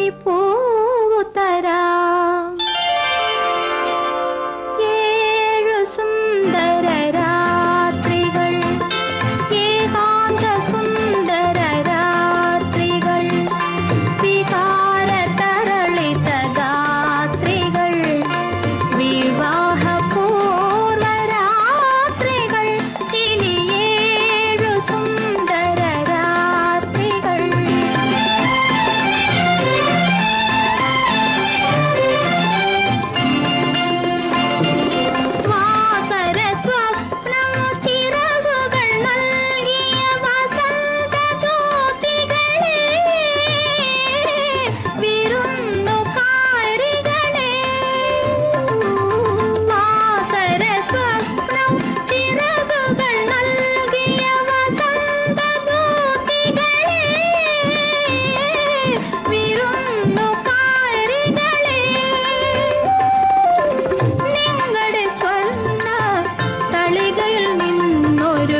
പകരമി പൂവു തരാം ഏഴു സുന്ദര രാത്രികൾ ഏകാന്ത സുന്ദര രാത്രികൾ വികാര തരളിത ഗാത്രികൾ വിവാഹപൂർവ രാത്രികൾ ഇനി ഏഴു സുന്ദര രാത്രികൾ വാസര സ്വപ്നം ചിറകുകൾ നൽകിയ വസന്ത ദൂതികളെ വിരുന്നുകാരികളെ വാസര സ്വപ്നം ചിറകുകൾ നൽകിയ വസന്ത ദൂതികളെ വിരുന്നുകാരികളെ നിങ്ങളുടെ സ്വർണ്ണ തളികയിൽ നിന്നൊരു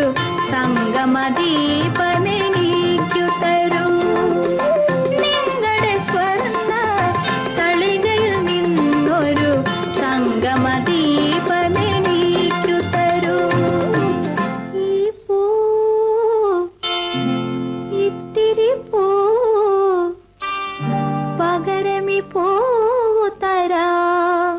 സംഗമദീപമെനിക്കു തരൂ നിങ്ങളുടെ സ്വർണ്ണ തളികയിൽ നിന്നൊരു സംഗമദീപമെനിക്കു തരൂ ഈ പൂ ഇത്തിരി പൂ പകരമി പൂവു തരാം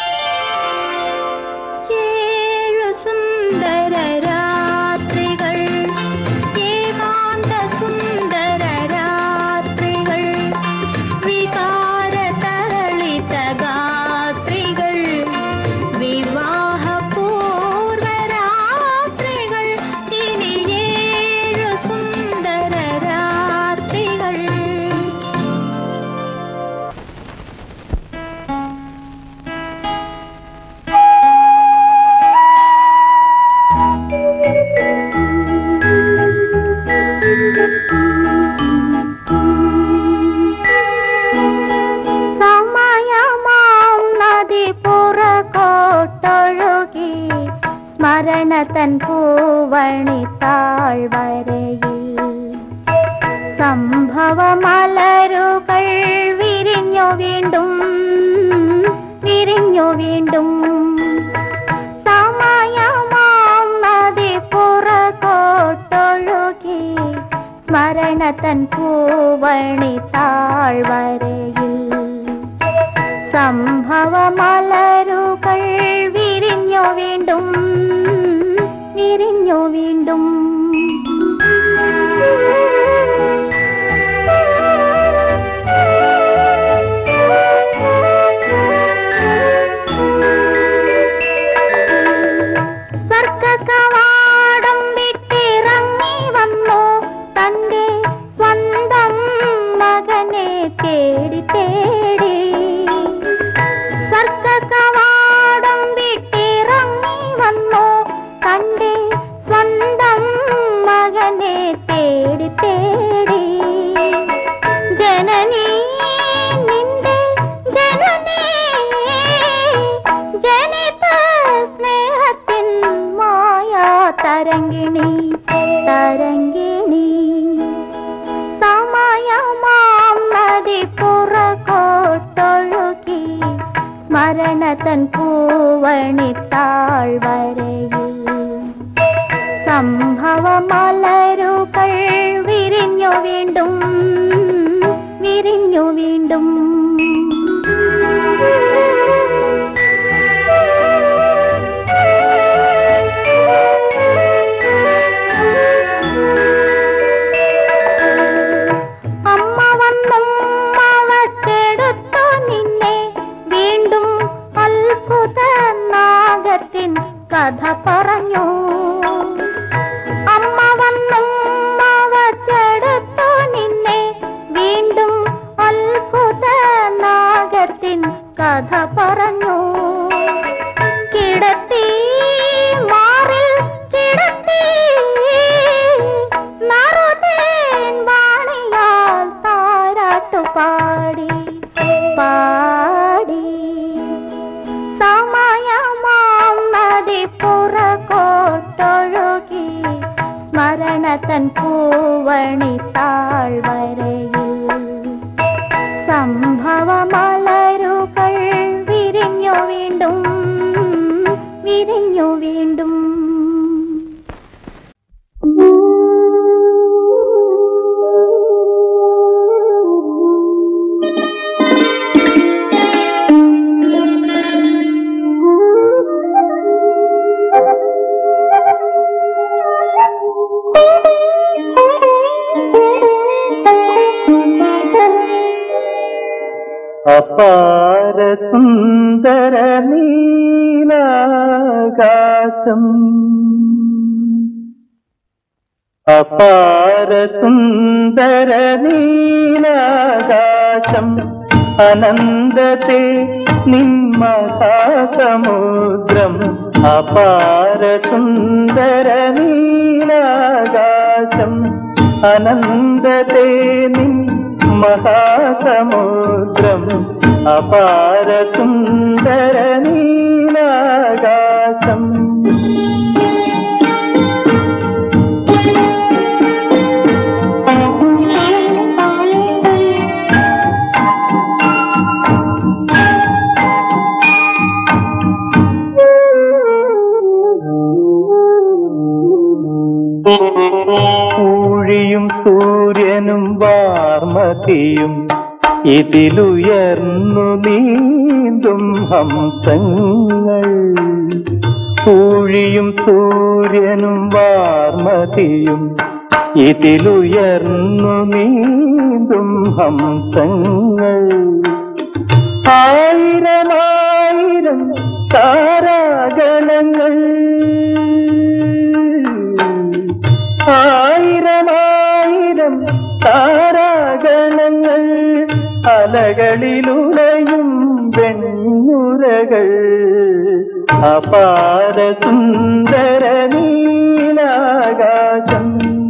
ഏഴു സുന്ദര രാത്രികൾ ഏകാന്ത സുന്ദര രാത്രികൾ വികാര തരളിത ഗാത്രികൾ വിവാഹപൂർവ രാത്രികൾ ഇനി ഏഴു സുന്ദര രാത്രികൾ സമയമാം നദി പുറകോട്ടൊഴുകി സ്മരണ തൻ പൂവണി താഴ്വരയിൽ സംഭവമലരുകൾ വിരിഞ്ഞു വീണ്ടും വിരിഞ്ഞു വീണ്ടും സമയമാം നദി പുറകോട്ടൊഴുകി സ്മരണ തൻ പൂവണി താഴ്വരയിൽ സംഭവമലരുകൾ വിരിഞ്ഞു വീണ്ടും വിരിഞ്ഞു വീണ്ടും സ്വർഗകവാടം വിട്ടിറങ്ങി വന്നു തന്റെ സ്വന്തം മകനെ തേടി തേടി സ്വർഗകവാടം വിട്ടിറങ്ങി വന്നു തന്റെ സ്വന്തം മകനെ തേടി തേടി ജനനീ നിന്റെ ജനനീ ജനിത സ്നേഹത്തിൻ മായാ തരംഗിണി തരംഗിണി സമയമാം നദി പുറകോട്ടൊഴുകി സ്മരണ തൻ പൂവണി താഴ്വരയിൽ സംഭവമലരുകൾ വിരിഞ്ഞു വീണ്ടും വിരിഞ്ഞു വീണ്ടും അമ്മ വന്നും അവക്കെടുത്തു നിന്നെ വീണ്ടും അത്ഭുത നാഗത്തിൻ കഥ പറഞ്ഞു അമ്മ വന്നും അവച്ചെടുത്തു നിന്നെ വീണ്ടും അത്ഭുത നാഗത്തിൻ കഥ പറഞ്ഞു കിടത്തി മാറിൽ കിടത്തി നറുതേൻ വാണിയാൽ താരാട്ടു പാടി പാടി സമയമാം നദി പുറകോട്ടൊഴുകി സ്മരണ തൻ പൂവണി താഴ്വരയിൽ സം അപാര സുന്ദര നീലാകാശം അപാര സുന്ദര നീലാകാശം അനന്തത്തെ നിമ്മഹാസമുദ്രം അപാര സുന്ദര നീലാകാശം അനന്തത്തെ നിൻ മഹാസമുദ്രം അപാര സുന്ദര നീലാകാശം ൂഴിയും സൂര്യനും വാർമതിയും ഇതിലുയർന്നു നീന്തും ഹംസങ്ങൾ ഊഴിയും സൂര്യനും വാർമതിയും ഇതിലുയർന്നു നീന്തും ഹംസങ്ങൾ ആയിരമായിരം താരാഗണങ്ങൾ ആയിരമായിരം താരാഗണങ്ങൾ അലകളിലുലയും വെണ്ണുരകൾ അപാര സുന്ദര നീലാകാശം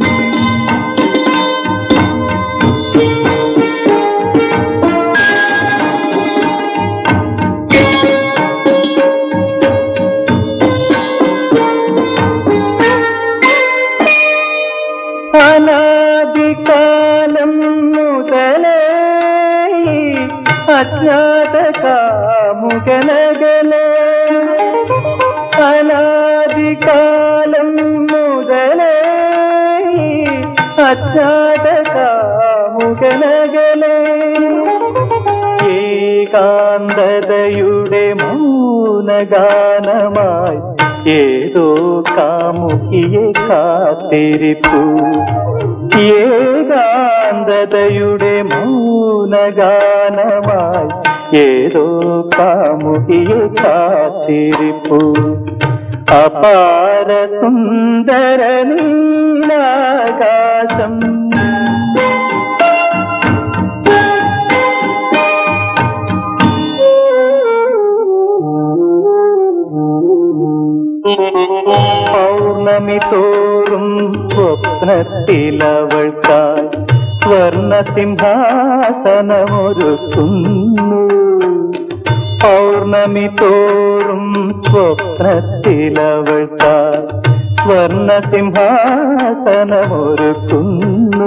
അനാദികാലം മുതലേ അജ്ഞാത കാമുകനകലേ അനാദികാലം മുതലേ അജ്ഞാത കാമുകനകലേ ഏകാന്തതയുടെ മൗനഗാനമായി ഏതോ കാമുകിയെ കാത്തിരിപ്പു ഏകാന്തതയുടെ മൗനഗാനമായി ഏതോ കാമുകിയെ കാത്തിരിപ്പു അപാര സുന്ദര നീലാകാശം പൗർണമി തോറും സ്വപ്നത്തിലവൾക്കായി സ്വർണ സിംഹാസനമൊരുക്കുന്നു പൗർണമി തോറും സ്വപ്നത്തിലവൾക്കായി സ്വർണ സിംഹാസനമൊരുക്കുന്നു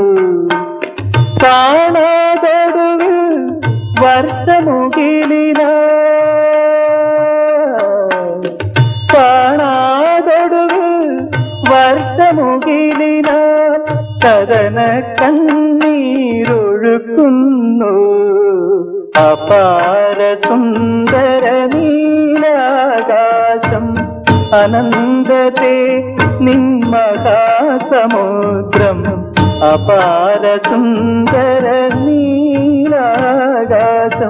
കാണാതൊടുവിൽ വർഷമുകിലിനാ കാണാതൊടുവിൽ വർഷമുകിലിനാൽ കഥന കണ്ണീരൊഴുക്കുന്നു അപാര സുന്ദര നീലാകാശം അനന്തത്തെ നിന്മഹാസമുദ്രം അപാര സുന്ദര നീലാകാശം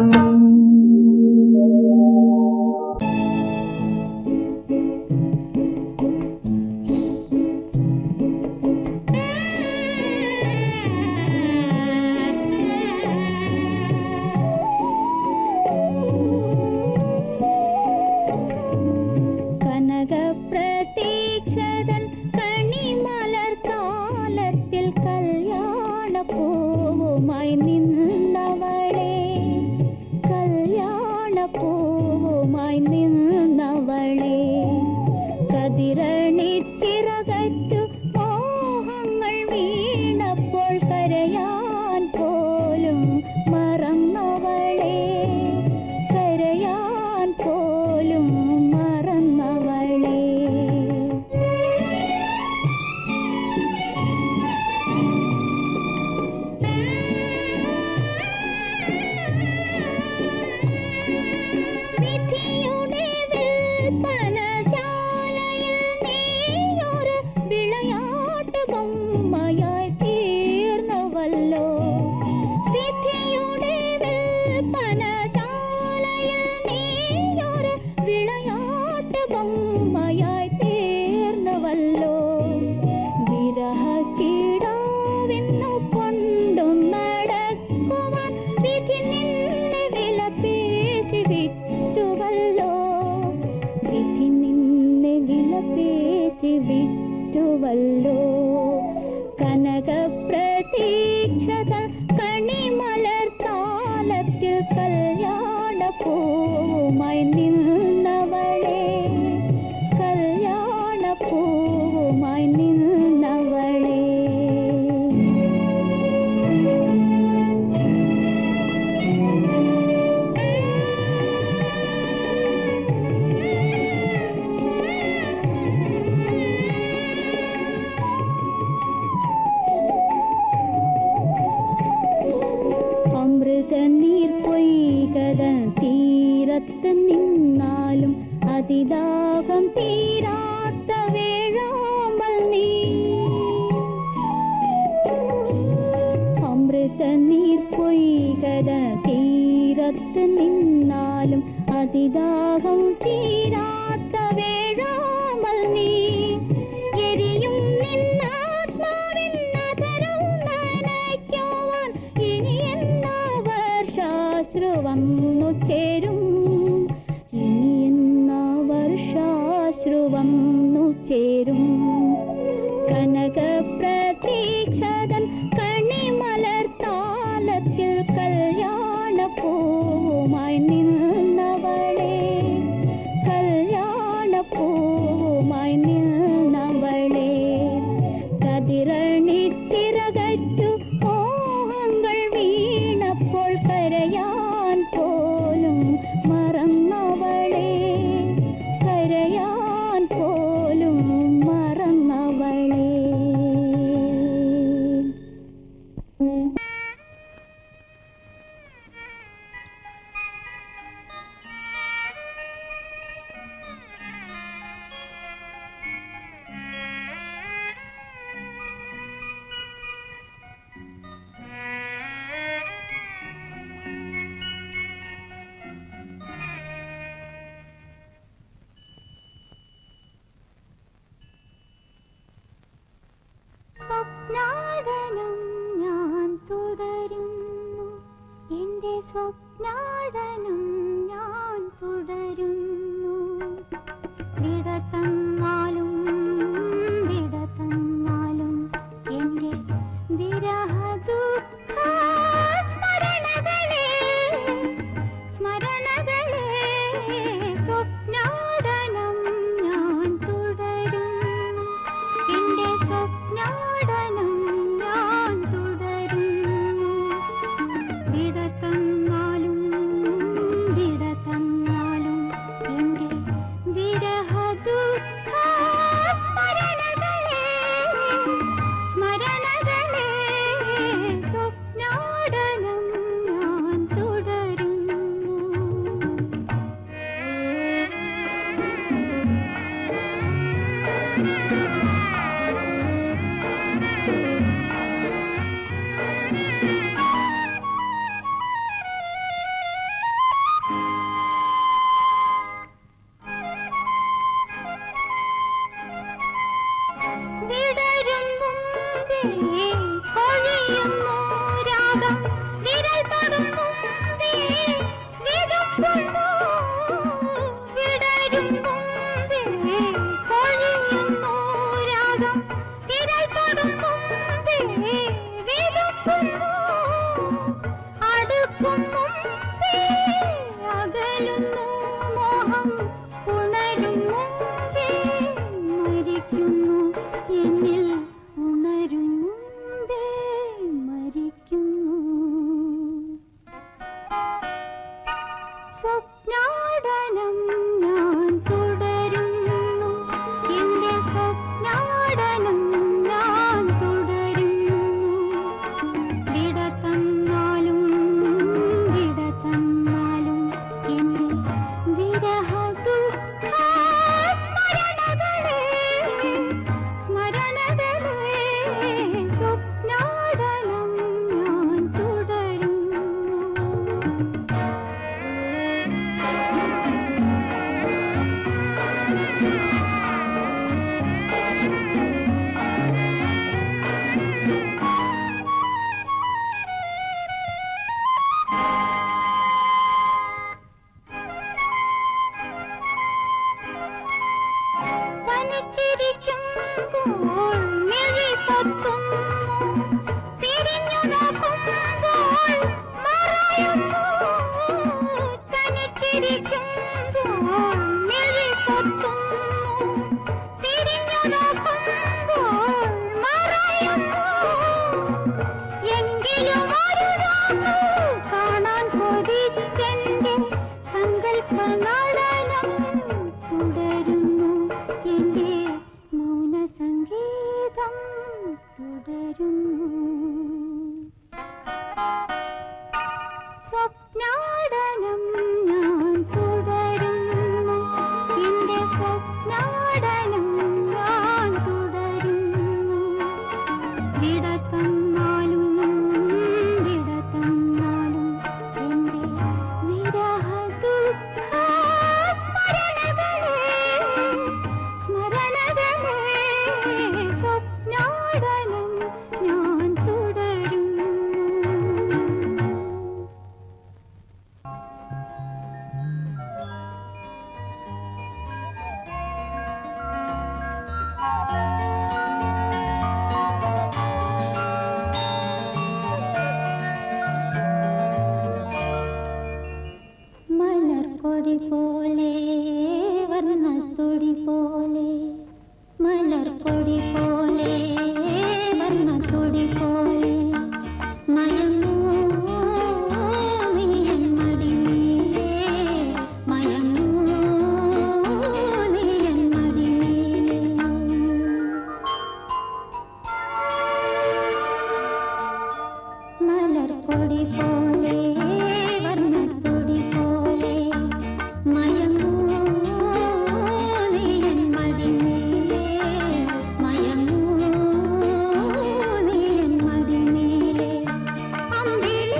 കനകപ്രതീക്ഷതൻ കണിമലർക്കാലത്തിൽ കല്യാണപ്പൂവുമായി നിന്നവളെ അമൃത നീർ പൊയ്കതൻ തീരത്ത് നിന്നാലും അതിദാഹം തീരാത്ത വേഴാമ്പൽ നീ അമൃത നീർ പൊയ്കത തീരത്ത് നിന്നാലും അതിദാഹം തീരാത്ത വേഴാമ്പൽ നീ എരിയും നിന്നാത്മാവിൻ നഗരം നനയ്ക്കുവാൻ ഇനി എന്നാ വർഷാശ്രു വന്നു ചേരും ഇനി എന്നാ വർഷാശ്രു വന്നു ചേരും കനക പ്രതീക്ഷതൻ കണിമലർ താലത്തിൽ കല്യാണ പൂവുമായി നിന്നവളെ കല്യാണ പൂവുമായി നിന്നവളെ കതിരണി തിരകറ്റു മോഹങ്ങൾ വീണപ്പോൾ കരയാൻ പോലും മറന്നവളെ കരയാൻ പോലും മറന്നവളെ സ്വപ്നാടനം ഞാൻ തുടരുന്നു എന്റെ സ്വപ്നാടനം ഞാൻ തുടരുന്നു വിട തന്നാലും വിട തന്നാലും എന്റെ വിരഹ ദുഃഖ സ്മരണകളെ സ്മരണകളെ സ്വപ്നാടനം ഞാൻ തുടരുന്നു എന്റെ സ്വപ്നാടനം ഞാൻ തുടരുന്നു വിട തന്നാലും വിട തന്നാലും എന്റെ വിരഹ ദുഃഖ സ്മരണകളെ സ്മരണകളെ സ്വപ്നാടനം ഞാൻ തുടരുന്നു വിടരും മുമ്പേ പൊഴിയുന്നു രാഗം വിരൽ തൊടും മുമ്പേ വിതുമ്പുന്നു വിടരും മുമ്പേ പൊഴിയുന്നു രാഗം വിരൽ തൊടും മുമ്പേ വിതുമ്പുന്നു അടുക്കും മുമ്പേ അകലുന്നു മോഹം ഉണരും മുമ്പേ മരിക്കുന്നു എന്നിൽ ഉണരും മുമ്പേ മരിക്കുന്നു സ്വപ്നാടനം ഞാൻ തുടരുന്നു എന്റെ സ്വപ്നാടനം ഞാൻ തുടരുന്നു വിട തന്നാലും സ്വപ്നാടനം ഞാൻ തുടരുന്നു എന്റെ സ്വപ്നാടനം ഞാൻ തുടരുന്നു വിട തന്നാലും വിട തന്നാലും എന്റെ വിരഹ ദുഃഖ സ്മരണകളെ സ്മരണകളെ സ്വപ്നാടനം ഞാൻ തുടരുന്നു മലർക്കൊടി പോലെ വർണ്ണത്തൊടി പോലെ മലർക്കൊടി പോലെ വർണ്ണത്തൊടി പോലെ മയങ്ങൂ നീയൻ മടിമേലേ മയങ്ങൂ നീയൻ മടിമേലേ മലർക്കൊടി പോലെ വർണ്ണത്തൊടി പോലെ മയങ്ങൂ നീയൻ മടിമേലേ മയങ്ങൂ നീയൻ മടിമേലേ അമ്പിളി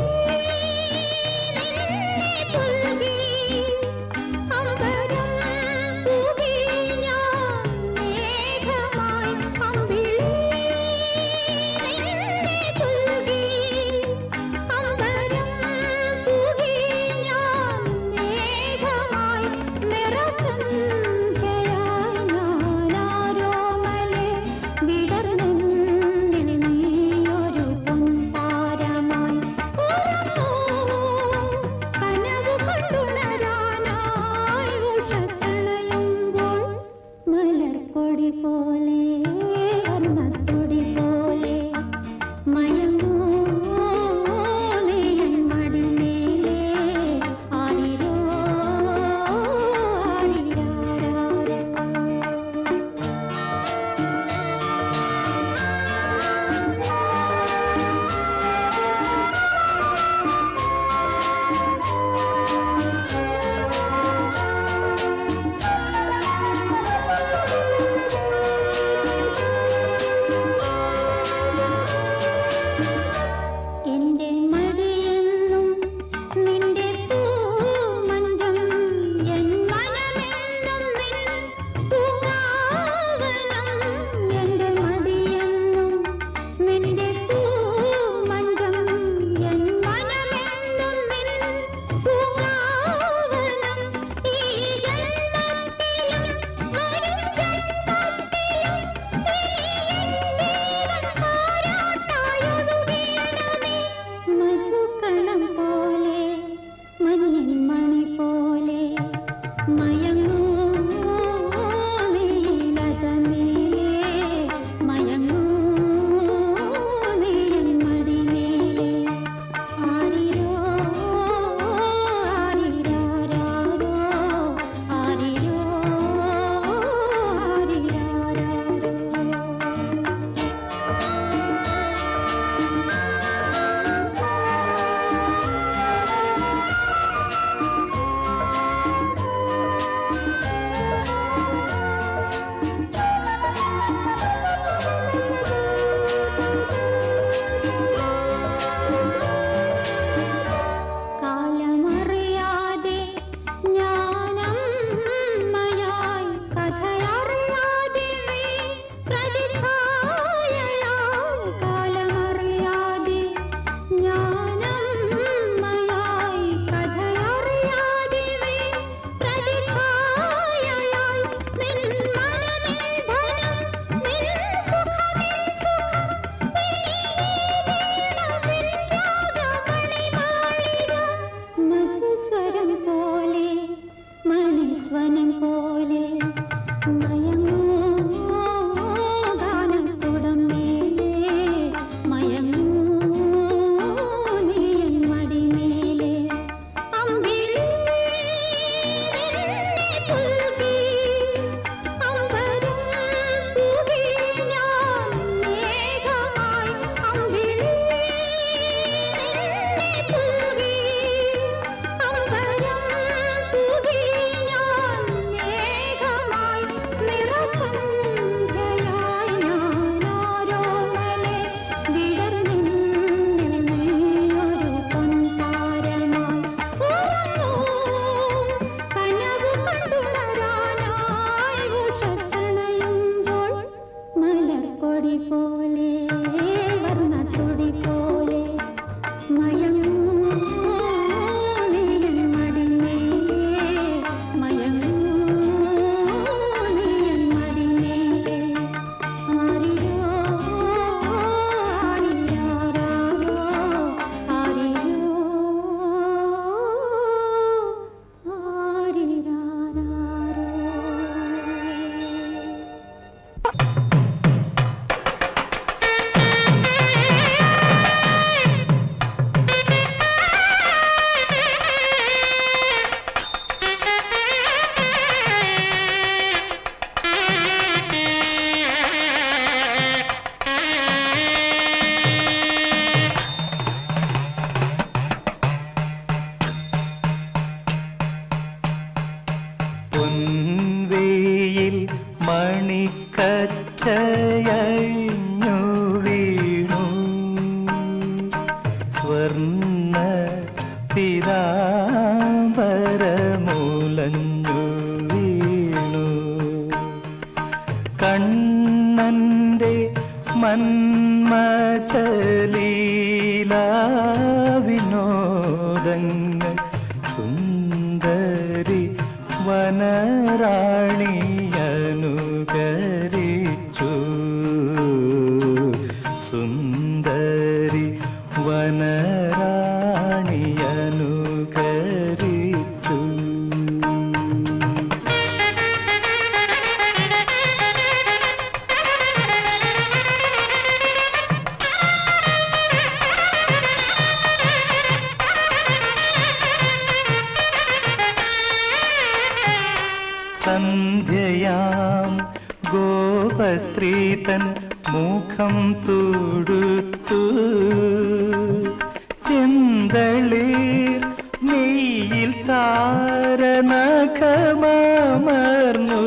നിന്നെ പുൽകി അമ്പരം പൂകി ഞാൻ മേഘമായി അമ്പിളി നിന്നെ പുൽകി അമ്പരം പൂകി ഞാൻ മേഘമായി നിറസന്ധ്യയായി ഞാനാരോമലേ വിടർന്നെന്നിൽ നീയൊരു പൊൻതാരമായി ഉറങ്ങൂ കനവ് കണ്ടുണരാനായി ഉഷസണയുമ്പോൾ മലർക്കൊടി പോലെ വർണ്ണത്തൊടി പോലെ മയങ്ങൂ നീയൻ മടിമേലേ ആരിരോ ആരിരാരാരോ എന്റെ മടിയെന്നും നിന്റെ പൂമഞ്ചം എൻ മനമെന്നും നിൻ പൂങ്കാവനം എന്റെ മടിയെന്നും നിന്റെ പൂമഞ്ചം എൻ മനമെന്നും നിൻ പൂങ്കാവനം ഈ ജന്മത്തിലും വരും ജന്മത്തിലും മധുകണം പോലെ മഞ്ഞൻ മണി പോലെ മയങ്ങൂ നീലതമേലേ മയങ്ങൂ നീയൻ മടിമേലേ ആരിരോ ആരിരാരാരോ ആരിരോ ആരിരാരാരോ വിനോദങ്ങൾ സുന്ദരി വനറാണിയനുകരിച്ചു സുന്ദരി വനറാണിയനുകരിച്ചു സന്ധ്യയാം ഗോപസ്ത്രീതൻ മുഖം തുടുത്തു ചെന്തളീർ നെയ്യിൽ താരനഖമർന്നു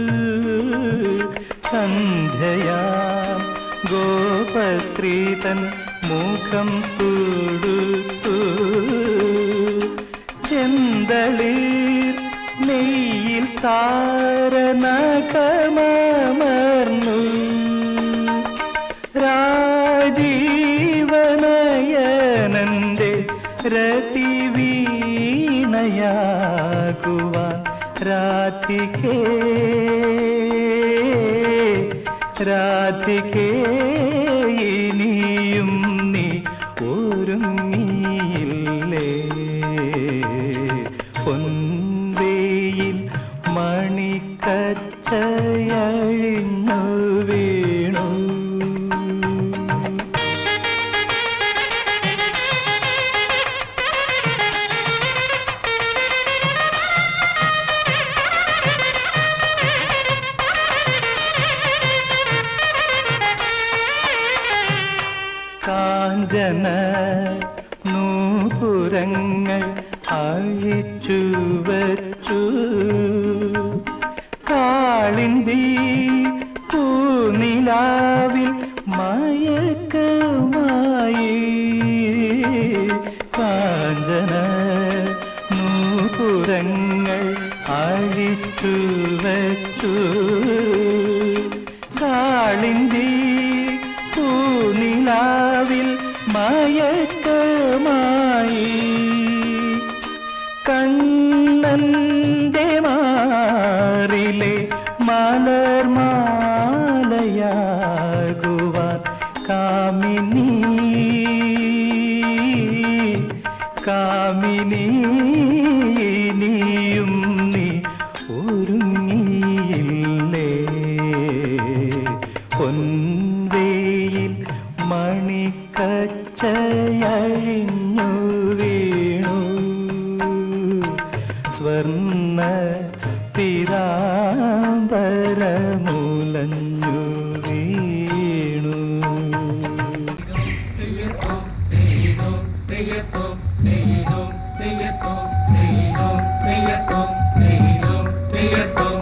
സന്ധ്യയാം ഗോപസ്ത്രീതൻ മുഖം തുടുത്തു ചെന്തളീർ നെയ്യിൽ താരനഖമർന്നു രാജീവനയനന്റെ രതിവീണയാകുവാൻ രാധികേ രാധികേ ഇനിയും നീ ഒരുങ്ങിയില്ലേ പൊൻവേയിൽ മണിക്കച്ചയഴിഞ്ഞു വീണു കാഞ്ചന നൂപുരങ്ങൾ അഴിച്ചു വച്ചു കാളിന്തി പൂനിലാവിൽ മയക്കമായി കാഞ്ചന നൂപുരങ്ങൾ അഴിച്ചു വച്ചു കാളിന്തി പൂനിലാവിൽ മയക്കമായി കണ്ണന്റെ മാറിലെ മലർമാലയാകുവാൻ കാമിനി കാമിനി നീയും നീ ഒരുങ്ങിയില്ലേ പൊൻവേയിൽ മണിക്കച്ചയഴിഞ്ഞു വീണു സ്വർണ്ണ പിരാമ്പരമുലഞ്ഞു വീണു Prieto,